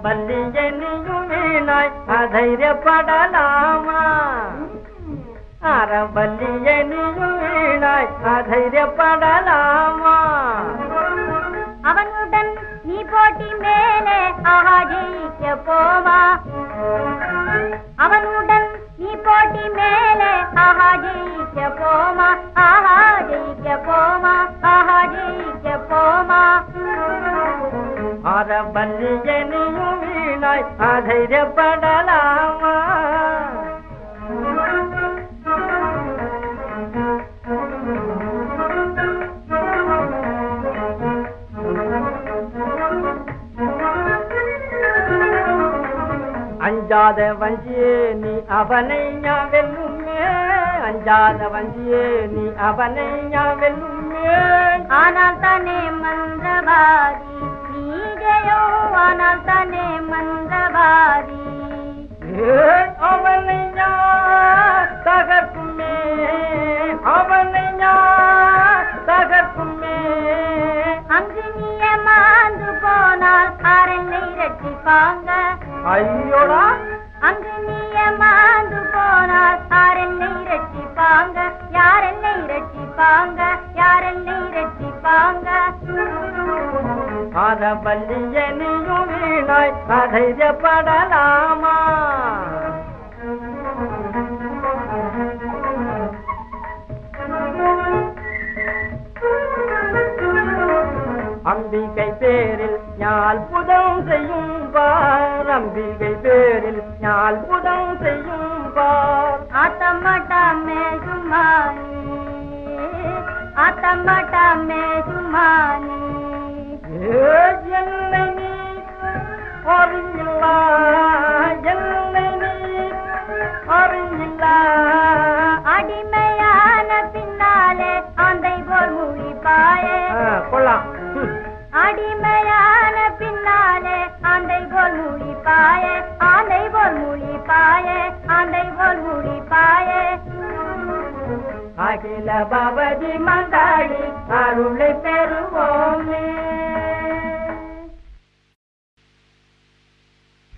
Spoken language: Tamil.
அறபல்லியனியும் வீணாய் அதைரியப்படலாமா அறபல்லியனியும் வீணாய் அதைரியப்படலாமா அவனுடன் நீ போட்டி மேலே ஆஹா ஜெயிக்க போமா அவனுடன் நீ போட்டி மேலே ஆஹா ஜெயிக்க போமா ஆஹா ஜெயிக்க போமா ஆஹா ஜெயிக்க போமா அறபல்லியனியும் வீணாய் அதைரியப்படலாமா அஞ்சாத வஞ்சியே நீ அவனை ஞா வெல்லுமே அஞ்சாத வஞ்சியே நீ அவனை ஞா வெல்லுமே ஆனால் தானே மந்திரவாதி நீ ஜெயோ ஆனால் தானே மந்திரவாதி ஏய், அவனை ஞா தகர்க்குமே அவனை ஞா தகர்க்குமே அங்கு நீ ஏமாந்து போனால் ஆரெல்லை ரட்சிப்பாங்க ஐயோடா அங்கு நீ ஏமாந்து போனால் ஆரெல்லை ரட்சிப்பாங்க யாரெல்லை ரட்சிப்பாங்க யாரெல்லை ரட்சிப்பாங்க அறபல்லியனியும் வீணாய் அதைரியப்படலாமா அம்பிகை பேரில் ஞால் புதம் செய்யும் பார் அம்பிகை பேரில் ஞால் புதம் செய்யும் பார் ஆத்தமாட்டாமே சும்மானி ஆத்தமாட்டாமே சும்மானி ஏய், என்னை நீ அறிஞில்லா என்னை நீ அறிஞில்லா அடிமையான பின்னாலே ஆந்தை போல் முழிப்பாயே கொள்ளலாம் ம். அடிமையான பின்னாலே ஆந்தை போல் முழிப்பாயே ஆந்தை போல் முழிப்பாயே ஆந்தை போல் முழிப்பாயே அகில பவதி மந்தாளி அருளை பெறுவோமே